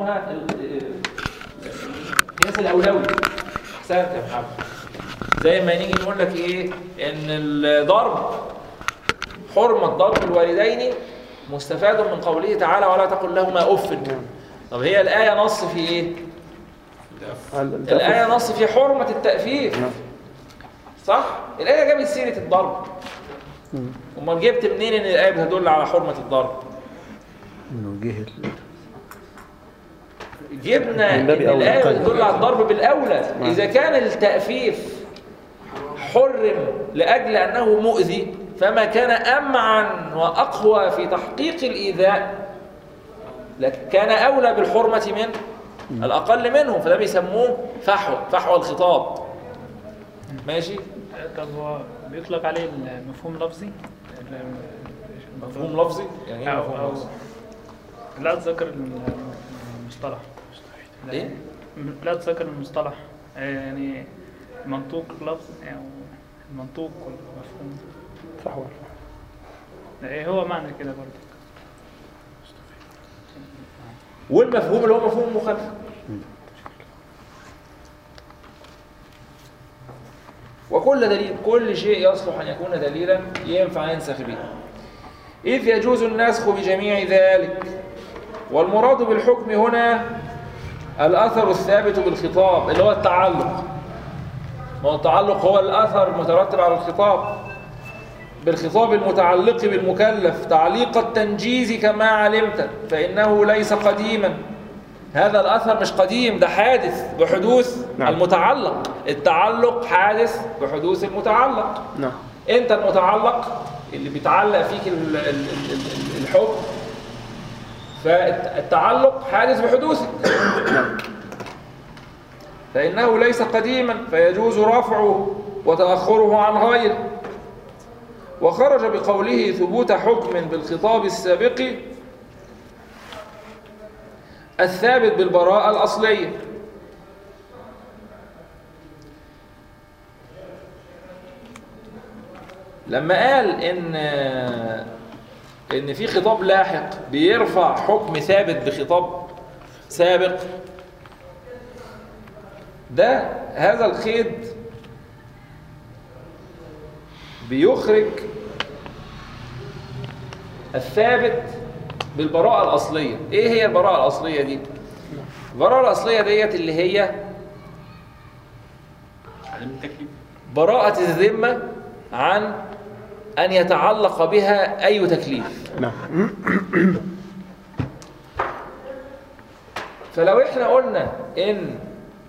بيسموها ال- القياس الاولوي احسنت يا محمد زي ما نيجي نقول لك ايه ان الضرب حرمه ضرب الوالدين مستفاد من قوله تعالى ولا تقل لهما اف طب هي الايه نص في ايه الآية نص في حرمة التأفيف نعم. صح؟ الآية جابت سيرة الضرب أمال جبت منين إن الآية بتدل على حرمة الضرب؟ انه جه ال- جبنا إن من باب أولى. الآية طيب. بتدل على الضرب بالأولى نعم. إذا كان التأفيف حرم لأجل أنه مؤذي فما كان أمعن وأقوى في تحقيق الإيذاء لك- كان أولى بالحرمة من الأقل منه فده بيسموه فحوى فحوى الخطاب ماشي طب هو بيطلق عليه المفهوم لفظي مفهوم لفظي يعني ايه أو مفهوم أو لفظي لا أتذكر المصطلح ايه لا أتذكر المصطلح يعني منطوق لفظ يعني المنطوق والمفهوم فحوى إيه هو معنى كده برضه والمفهوم اللي هو مفهوم مخالف وكل دليل كل شيء يصلح ان يكون دليلا ينفع ينسخ به اذ يجوز النسخ بجميع ذلك والمراد بالحكم هنا الاثر الثابت بالخطاب اللي هو التعلق ما هو التعلق هو الاثر المترتب على الخطاب بالخطاب المتعلق بالمكلف تعليق التنجيز كما علمت فإنه ليس قديما هذا الأثر مش قديم ده حادث بحدوث نعم. المتعلق التعلق حادث بحدوث المتعلق نعم انت المتعلق اللي بيتعلق فيك ال- ال- ال- ال- الحكم فالتعلق حادث بحدوثك فإنه ليس قديما فيجوز رفعه وتأخره عن غيره وخرج بقوله ثبوت حكم بالخطاب السابق الثابت بالبراءة الأصلية لما قال إن إن في خطاب لاحق بيرفع حكم ثابت بخطاب سابق ده هذا الخيط بيخرج الثابت بالبراءة الأصلية إيه هي البراءة الأصلية دي؟ البراءة الأصلية ديت اللي هي عدم التكليف براءة الذمة عن أن يتعلق بها أي تكليف نعم فلو احنا قلنا ان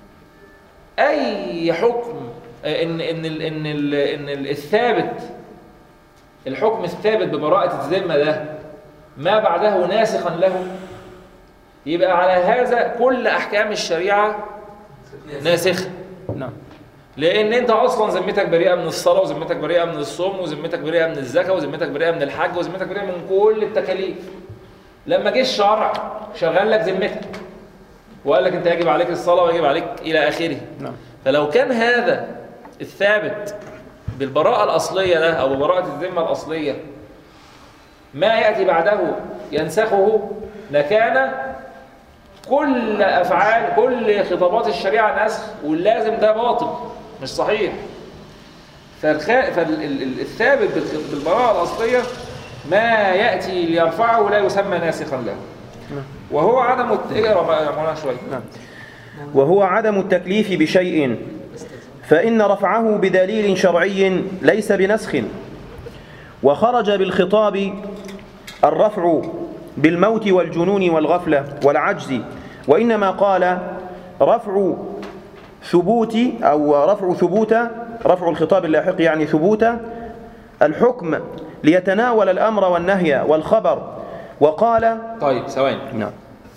اي حكم ان ان ال ان ال ان ال- الثابت الحكم الثابت ببراءة الذمة ده ما بعده ناسخا له يبقى على هذا كل احكام الشريعة ناسخة نعم لان انت اصلا ذمتك بريئه من الصلاه وذمتك بريئه من الصوم وذمتك بريئه من الزكاه وذمتك بريئه من الحج وذمتك بريئه من كل التكاليف لما جه الشرع شغل لك ذمتك وقال لك انت يجب عليك الصلاه ويجب عليك الى اخره نعم فلو كان هذا الثابت بالبراءه الاصليه ده او ببراءه الذمه الاصليه ما ياتي بعده ينسخه لكان كل افعال كل خطابات الشريعه نسخ واللازم ده باطل مش صحيح فالخ... فالثابت بالبراءه الاصليه ما ياتي ليرفعه لا يسمى ناسخا له وهو عدم الت- اقرا بقى يا مولانا شويه نعم وهو عدم التكليف بشيء فإن رفعه بدليل شرعي ليس بنسخ وخرج بالخطاب الرفع بالموت والجنون والغفلة والعجز وإنما قال رفع ثبوت أو رفع ثبوت رفع الخطاب اللاحق يعني ثبوت الحكم ليتناول الأمر والنهي والخبر وقال طيب ثواني نعم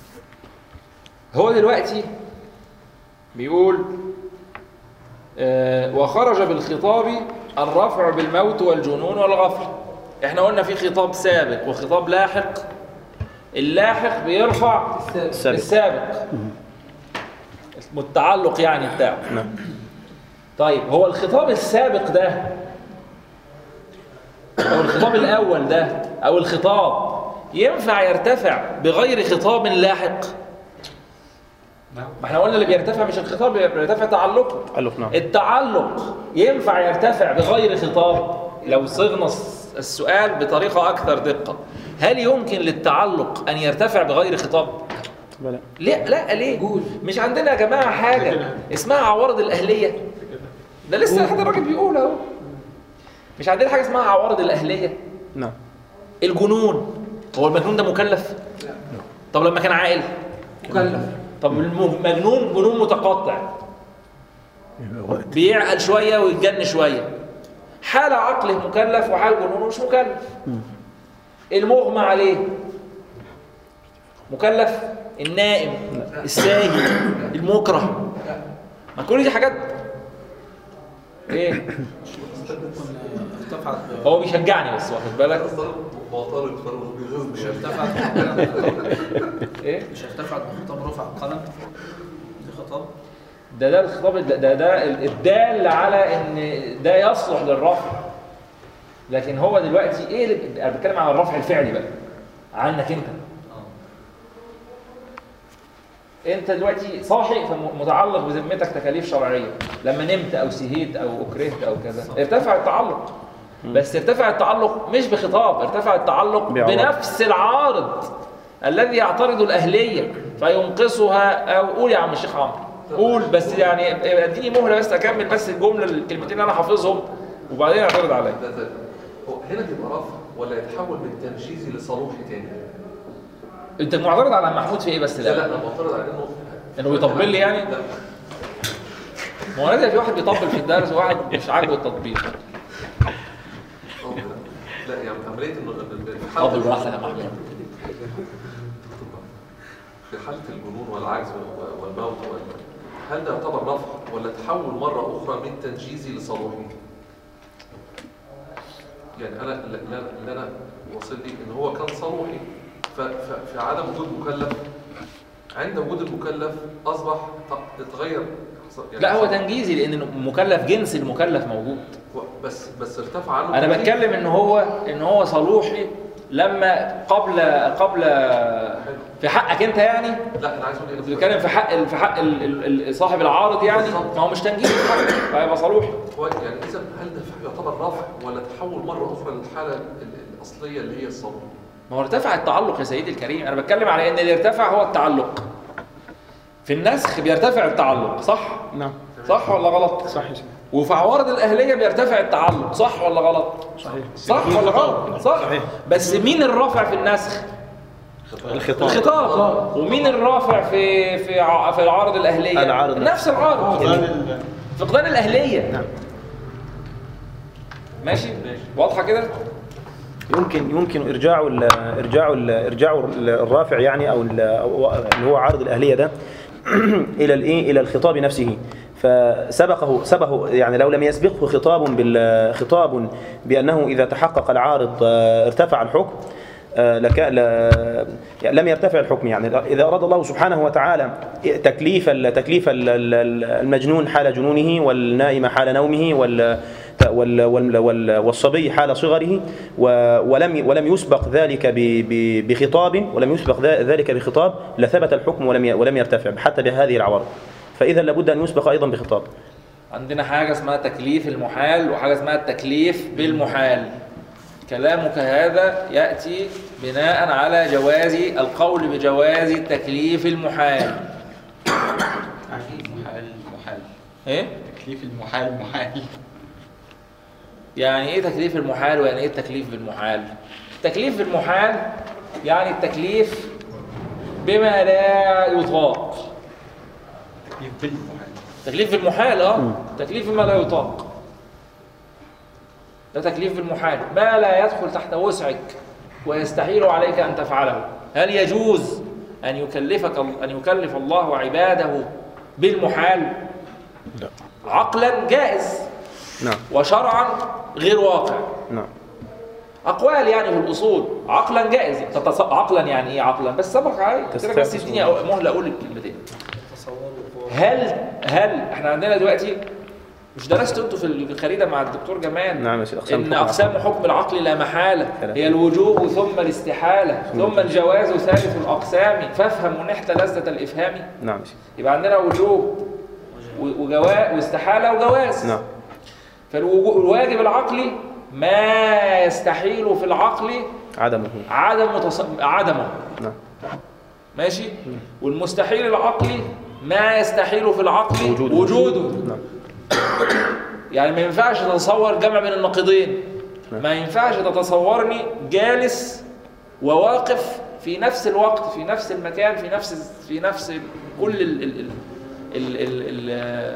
هو دلوقتي بيقول آه وخرج بالخطاب الرفع بالموت والجنون والغفل احنا قلنا في خطاب سابق وخطاب لاحق اللاحق بيرفع السابق. السابق التعلق يعني بتاعه نعم طيب هو الخطاب السابق ده او الخطاب الاول ده او الخطاب ينفع يرتفع بغير خطاب لاحق ما احنا قلنا اللي بيرتفع مش الخطاب بيرتفع تعلقه تعلق نعم التعلق ينفع يرتفع بغير خطاب لو صغنا الس- السؤال بطريقة أكثر دقة هل يمكن للتعلق أن يرتفع بغير خطاب؟ بلى. لا لا ليه؟ مش عندنا يا جماعة حاجة اسمها عوارض الأهلية ده لسه حد الراجل بيقول أهو مش عندنا حاجة اسمها عوارض الأهلية نعم الجنون هو المجنون ده مكلف؟ طب لما كان عاقل؟ مكلف طب المجنون جنون متقطع بيعقل شوية ويتجن شوية حال عقله مكلف وحال جنونه مش مكلف المغمى عليه مكلف النائم الساهي المكره ما كل دي حاجات ايه ارتفعت هو بيشجعني بس واخد بالك معترض فرق بيغيظني يعني ارتفعت ايه مش ارتفعت بخطاب رفع القلم دي خطاب ده ده الخطاب ده ده, ده الدال على ان ده يصلح للرفع لكن هو دلوقتي ايه اللي انا بتكلم عن الرفع الفعلي بقى عنك انت انت دلوقتي صاحي فمتعلق بذمتك تكاليف شرعيه لما نمت او سهيت او اكرهت او كذا ارتفع التعلق بس ارتفع التعلق مش بخطاب ارتفع التعلق بعوض. بنفس العارض الذي يعترض الاهليه فينقصها او قول يا عم الشيخ عمرو قول بس يعني اديني مهله بس اكمل بس الجمله الكلمتين اللي انا حافظهم وبعدين اعترض عليا ده ده هو هنا بيبقى رفع ولا يتحول من تنجيزي لصالوحي تاني؟ انت معترض على محمود في ايه بس لا لا لا انا معترض على انه انه بيطبل لي يعني لا ما هو لازم في واحد بيطبل في الدرس وواحد مش عاجبه التطبيل آه، لا يعني عمليه انه إن في طبل حاله براحتك يا محمود في حاله الجنون والعجز والموت وال- هل ده يعتبر رفع ولا تحول مره اخرى من تنجيزي لصالوحي؟ يعني انا اللي أنا- اللي انا واصل لي ان هو كان صالوحي ف- ف- في عدم وجود مكلف عند وجود المكلف اصبح ت- اتغير يعني لا هو تنجيزي لان مكلف جنس المكلف موجود بس بس ارتفع عنه انا تكليف. بتكلم ان هو ان هو صلوحي لما قبل قبل في حقك انت يعني لا انا عايز اقول كنت ايه بتكلم في حق ال- في حق ال- ال- ال- صاحب العارض يعني بالظبط. ما هو مش تنجيزي في حقك فهيبقى صلوحي هو يعني اذا هل ده يعتبر رفع ولا تحول مره اخرى للحاله ال- الاصليه اللي هي الصبر؟ ما هو ارتفع التعلق يا سيدي الكريم انا بتكلم على ان اللي ارتفع هو التعلق في النسخ بيرتفع التعلق صح نعم صح ولا غلط صحيح وفي عوارض الاهليه بيرتفع التعلق صح ولا غلط صحيح صح ولا غلط صح صحيح. بس مين الرافع في النسخ الخطاب الخطاب ومين الرافع في في ع- في العارض الاهليه العارض نفس العارض فقدان الاهليه نعم ماشي واضحه كده يمكن يمكن ارجاع ال ارجاع ال ارجاع الرافع يعني او ال- أو اللي هو عارض الاهليه ده الى الايه الى الخطاب نفسه فسبقه سبقه يعني لو لم يسبقه خطاب بال خطاب بانه اذا تحقق العارض آه، ارتفع الحكم آه، لك لا يعني لم يرتفع الحكم يعني اذا اراد الله سبحانه وتعالى تكليف ال- تكليف ال- ال- المجنون حال جنونه والنائم حال نومه وال وال وال وال والصبي حال صغره و- ولم ولم يسبق ذلك ب- ب- بخطاب ولم يسبق ذا- ذلك بخطاب لثبت الحكم ولم ي- ولم يرتفع حتى بهذه العوارض فاذا لابد ان يسبق ايضا بخطاب عندنا حاجه اسمها تكليف المحال وحاجه اسمها التكليف بالمحال كلامك هذا ياتي بناء على جواز القول بجواز التكليف المحال تعريف محال محال ايه تكليف المحال محال يعني ايه تكليف المحال ويعني ايه التكليف بالمحال التكليف بالمحال يعني التكليف بما لا يطاق تكليف بالمحال تكليف بالمحال اه تكليف بما لا يطاق ده تكليف بالمحال ما لا يدخل تحت وسعك ويستحيل عليك ان تفعله هل يجوز ان يكلفك ان يكلف الله عباده بالمحال لا. عقلا جائز نعم وشرعا غير واقع نعم اقوال يعني في الاصول عقلا جائز تتص... عقلا يعني ايه عقلا بس سبق علي قلت لك بس تستثبت. اديني أو- مهله اقول الكلمتين تصوروا هو هل هل احنا عندنا دلوقتي مش درستوا انتوا في الخريدة مع الدكتور جمال نعم يا سيدي أقسام إن حكم أقسام حكم العقل لا محالة كلام. هي الوجوب ثم الاستحالة ثم الجواز ثالث الأقسام فافهم ونحت لذة الإفهام نعم يا سيدي يبقى عندنا وجوب وجواز واستحالة وجواز نعم فالواجب العقلي ما يستحيل في العقل عدمه عدم متص... عدمه نعم ماشي والمستحيل العقلي ما يستحيل في العقل وجوده. وجوده نعم يعني ما ينفعش تتصور جمع بين النقيضين نعم. ما ينفعش تتصورني جالس وواقف في نفس الوقت في نفس المكان في نفس في نفس كل ال ال ال ال ال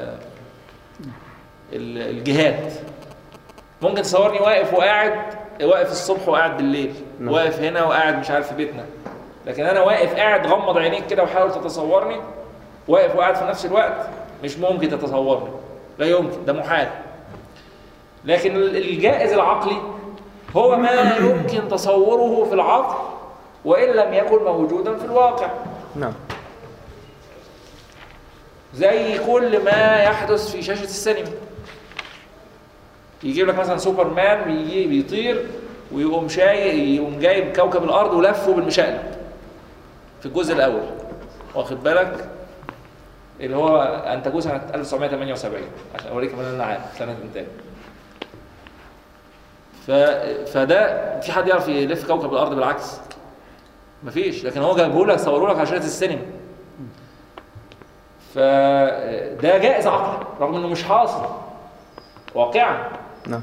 ال الجهات ممكن تصورني واقف وقاعد واقف الصبح وقاعد بالليل نعم. واقف هنا وقاعد مش عارف في بيتنا لكن انا واقف قاعد غمض عينيك كده وحاول تتصورني واقف وقاعد في نفس الوقت مش ممكن تتصورني لا يمكن ده محال لكن ال- الجائز العقلي هو ما يمكن تصوره في العقل وإن لم يكن موجودا في الواقع نعم زي كل ما يحدث في شاشة السينما يجيب لك مثلا سوبرمان بيجي بيطير ويقوم شاي يقوم جايب كوكب الأرض ولفه بالمشقلب في الجزء الأول واخد بالك اللي هو أنتجوه سنة 1978 عشان أوريك كمان أنا عارف سنة إنتاج ف... فده في حد يعرف يلف كوكب الأرض بالعكس مفيش لكن هو جايبه لك صوره لك على شاشة السينما فده جائز عقلا رغم انه مش حاصل واقعا نعم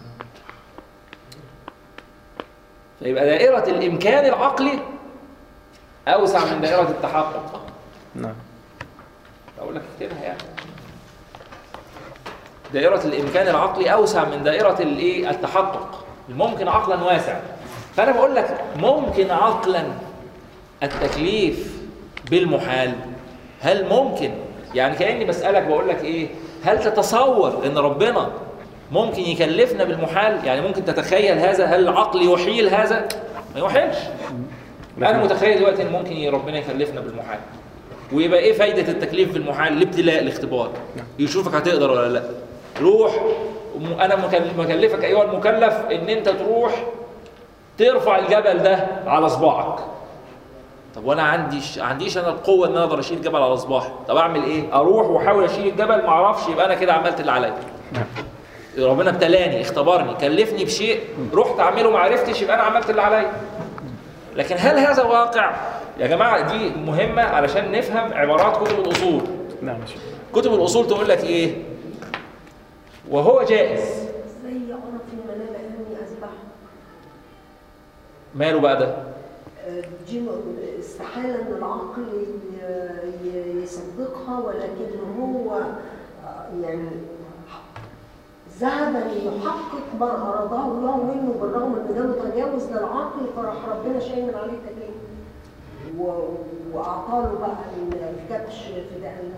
فيبقى دائرة الإمكان العقلي أوسع من دائرة التحقق نعم أقول لك اكتبها يعني دائرة الإمكان العقلي أوسع من دائرة الإيه التحقق الممكن عقلا واسع فأنا بقول لك ممكن عقلا التكليف بالمحال هل ممكن يعني كأني بسألك بقول لك إيه هل تتصور إن ربنا ممكن يكلفنا بالمحال يعني ممكن تتخيل هذا هل العقل يحيل هذا ما يحيلش أنا متخيل دلوقتي إن ممكن ربنا يكلفنا بالمحال ويبقى ايه فايده التكليف بالمحال الابتلاء الاختبار يشوفك هتقدر ولا لا روح م- انا مكل- مكلفك ايها المكلف ان انت تروح ترفع الجبل ده على صباعك طب وانا عنديش عنديش انا القوه ان انا اقدر اشيل جبل على صباعي طب اعمل ايه اروح واحاول اشيل الجبل ما اعرفش يبقى انا كده عملت اللي عليا ربنا ابتلاني اختبرني كلفني بشيء رحت اعمله ما عرفتش يبقى انا عملت اللي عليا لكن هل هذا واقع يا جماعه دي مهمه علشان نفهم عبارات كتب الاصول نعم يا شيخ كتب الاصول تقول لك ايه وهو جائز زي أرى في المنام أني أذبح ماله بقى ده دي م- استحالة أن العقل ي- ي- يصدقها ولكن هو آه، يعني ذهب ليحقق ما أراده الله منه بالرغم أن ده متجاوز للعقل فراح ربنا شايل من عليه التكليف و- وأعطاله بقى الكبش فداء له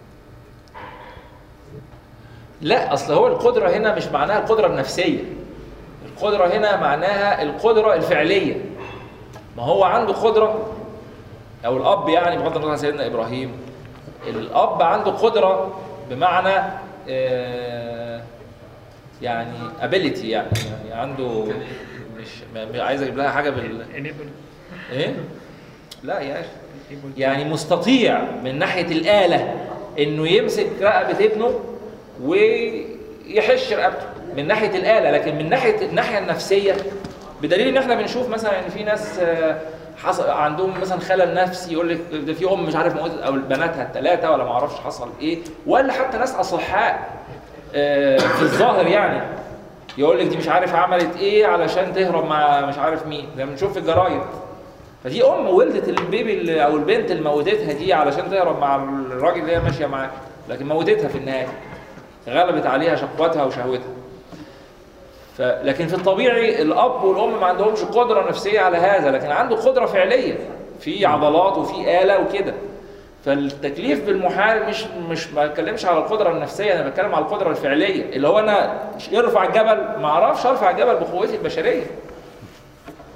لا اصل هو القدره هنا مش معناها القدره النفسيه القدره هنا معناها القدره الفعليه ما هو عنده قدره او الاب يعني بغض النظر عن سيدنا ابراهيم الاب عنده قدره بمعنى آه، يعني ability يعني يعني عنده مش ما- عايز اجيب لها حاجه بال enable ايه لا يا اخي enable يعني مستطيع من ناحية الآلة إنه يمسك رقبة ابنه ويحش رقبته من ناحية الآلة لكن من ناحية الناحية النفسية بدليل إن إحنا بنشوف مثلا إن في ناس آه، حصل عندهم مثلا خلل نفسي يقول لك ده في أم مش عارف موتت أو بناتها الثلاثة ولا ما أعرفش حصل إيه ولا حتى ناس أصحاء آه، في الظاهر يعني يقول لك دي مش عارف عملت إيه علشان تهرب مع مش عارف مين ده بنشوف في الجرايد فدي ام ولدت البيبي اللي او البنت اللي موتتها دي علشان تهرب مع الراجل اللي هي ماشيه معاه لكن موتتها في النهايه غلبت عليها شقوتها وشهوتها ف... لكن في الطبيعي الاب والام ما عندهمش قدره نفسيه على هذا لكن عنده قدره فعليه في عضلات وفي اله وكده فالتكليف بالمحال مش مش ما بتكلمش على القدره النفسيه انا بتكلم على القدره الفعليه اللي هو انا ارفع الجبل ما اعرفش ارفع الجبل بقوتي البشريه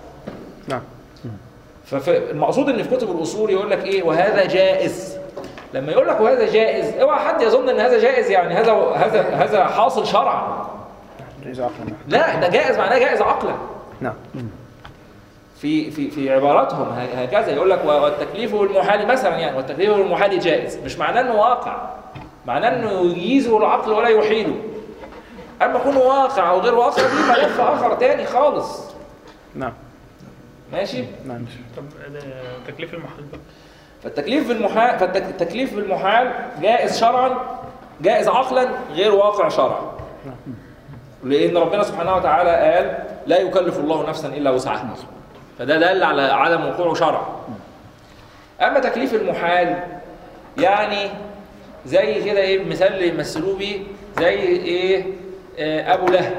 نعم فالمقصود ان في كتب الاصول يقول لك ايه وهذا جائز لما يقول لك وهذا جائز اوعى حد يظن ان هذا جائز يعني هذا هذا هذا حاصل شرعا جائز عقلا لا ده جائز معناه جائز عقلا نعم في في في عباراتهم ه- هكذا يقول لك والتكليف والمحال مثلا يعني والتكليف والمحال جائز مش معناه انه واقع معناه انه يجيزه العقل ولا يحيله اما يكون واقع او غير واقع دي ملف اخر تاني خالص نعم ماشي نعم طب ده تكليف المحل بقى فالتكليف بالمحال فالتكليف بالمحال جائز شرعا جائز عقلا غير واقع شرعا لان ربنا سبحانه وتعالى قال لا يكلف الله نفسا الا وسعها فده دل على عدم وقوعه شرعا اما تكليف المحال يعني زي كده ايه مثال اللي يمثلوه بيه زي ايه آه ابو لهب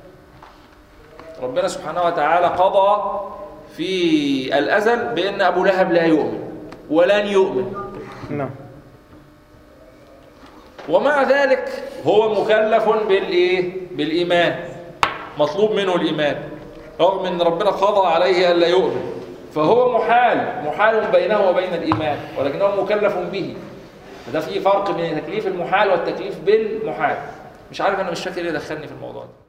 ربنا سبحانه وتعالى قضى في الازل بان ابو لهب لا يؤمن ولن يؤمن نعم ومع ذلك هو مكلف بالايه بالايمان مطلوب منه الايمان رغم ان ربنا قضى عليه الا يؤمن فهو محال محال بينه وبين الايمان ولكنه مكلف به فده في فرق بين تكليف المحال والتكليف بالمحال مش عارف انا مش فاكر ايه دخلني في الموضوع ده